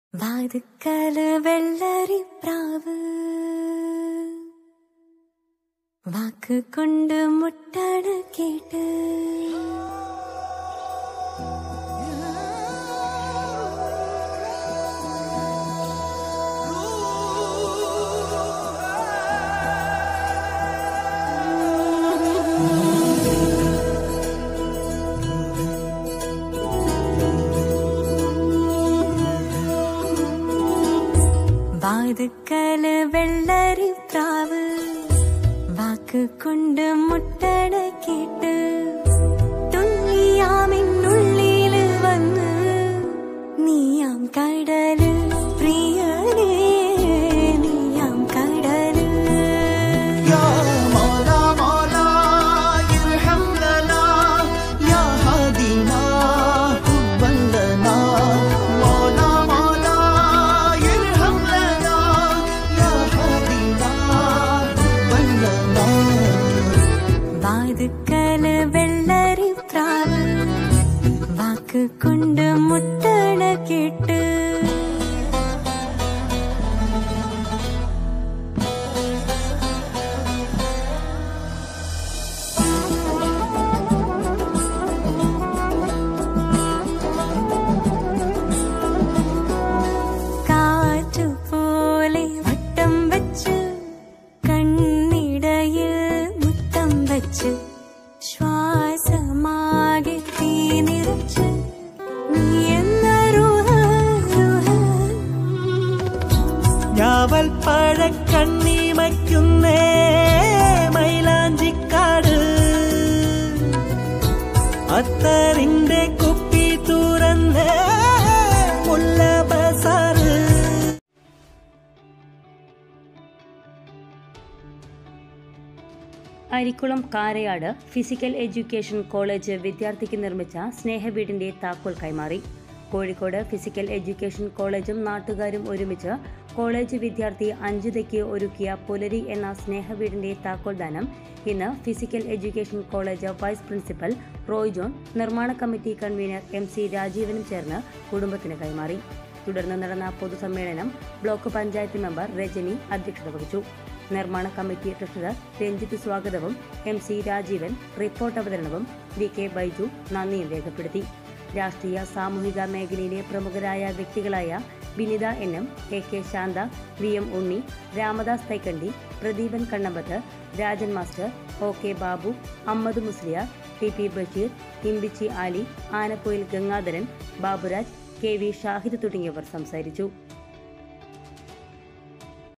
വാതുക്കല് വെള്ളരി പ്രാവ് വാക്ക് കൊണ്ട് മുട്ടണ കേട്ട് വാതുക്കല് വെള്ളരി പ്രാവ് വാക്ക് കൊണ്ട് മുട്ടണ കേട്ട് തുള്ളിയാമിന്നുള്ളില് വന്ന് നീയാം കടല് പ്രിയനേ നീയാം കടല് يا مولا مولا ارحم لنا يا هادينا حبا لنا مولا مولا ارحم لنا يا هادينا حبا لنا വാതുക്കല് വെള്ളരി പ്രാവ് വാക്ക് കൊണ്ട് മുട്ടണ കേട്ട് കാറ്റുപോലെ വട്ടം വെച്ച് കണ്ണിടയിൽ മുത്തം വെച്ച് ശ്വാസമാകെ തീ നിറച്ച് നീ എന്ന രുഹ രുഹ ഞാവൽ പഴക്കണ്ണീമയ്ക്കുന്നേ മൈലാഞ്ചിക്കാട് അത്തറിന്റെ കുപ്പി തുറന്നേ മുല്ല ബസാറ് Arikkulam Karayad physical education college വിദ്യാർത്ഥിക്ക് നിർമ്മിച്ച സ്നേഹവീടിന്റെ താക്കോൽ കൈമാറി കോഴിക്കോട് ഫിസിക്കൽ എഡ്യൂക്കേഷൻ കോളേജും നാട്ടുകാരും ഒരുമിച്ച് കോളേജ് വിദ്യാർത്ഥി അഞ്ജുതയ്ക്ക് ഒരുക്കിയ പുലരി എന്ന സ്നേഹവീടിന്റെ താക്കോൽ ദാനം ഇന്ന് physical education college vice principal Roy John നിർമ്മാണ കമ്മിറ്റി കൺവീനർ എം സി രാജീവനും ചേർന്ന് കുടുംബത്തിന് കൈമാറി തുടർന്ന് നടന്ന പൊതുസമ്മേളനം ബ്ലോക്ക് പഞ്ചായത്ത് മെമ്പർ രജനി അധ്യക്ഷത വഹിച്ചു നിർമ്മാണ കമ്മിറ്റി ട്രഷറർ രഞ്ജിത്ത് സ്വാഗതവും എം സി രാജീവൻ റിപ്പോർട്ട് അവതരണവും വി കെ ബൈജു നന്ദിയും രേഖപ്പെടുത്തി രാഷ്ട്രീയ സാമൂഹിക മേഖലയിലെ പ്രമുഖരായ വ്യക്തികളായ Vinitha N M A K Shantha V M Unni Ramadas Thaikandi Pradeepan Kannampath Rajan master O K Babu Ammad Musliyar T P Basheer Imbichi Ali Anapoyil Gangadharan Baburaj K V Shahid തുടങ്ങിയവർ സംസാരിച്ചു